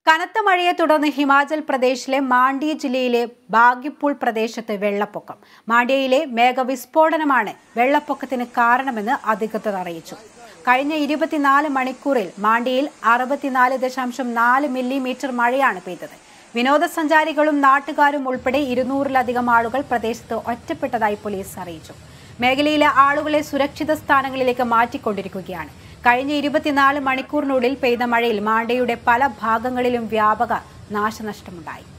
കനത്ത മഴയെ തുടർന്ന് ഹിമാചൽ പ്രദേശിലെ മാണ്ഡ്യ ജില്ലയിലെ ബാഗിപ്പൂൾ പ്രദേശത്ത് വെള്ളപ്പൊക്കം മാണ്ഡ്യയിലെ മേഘവിസ്ഫോടനമാണ് വെള്ളപ്പൊക്കത്തിന് കാരണമെന്ന് അധികൃതർ അറിയിച്ചു കഴിഞ്ഞ ഇരുപത്തിനാല് മണിക്കൂറിൽ മാണ്ഡ്യയിൽ അറുപത്തിനാല് ദശാംശം നാല് മില്ലിമീറ്റർ മഴയാണ് പെയ്തത് വിനോദസഞ്ചാരികളും നാട്ടുകാരും ഉൾപ്പെടെ ഇരുന്നൂറിലധികം ആളുകൾ പ്രദേശത്ത് ഒറ്റപ്പെട്ടതായി പോലീസ് അറിയിച്ചു മേഖലയിലെ ആളുകളെ സുരക്ഷിത സ്ഥാനങ്ങളിലേക്ക് മാറ്റിക്കൊണ്ടിരിക്കുകയാണ് കഴിഞ്ഞ ഇരുപത്തിനാല് മണിക്കൂറിനുള്ളിൽ പെയ്ത മഴയിൽ മാണ്ഡ്യയുടെ പല ഭാഗങ്ങളിലും വ്യാപക നാശനഷ്ടമുണ്ടായി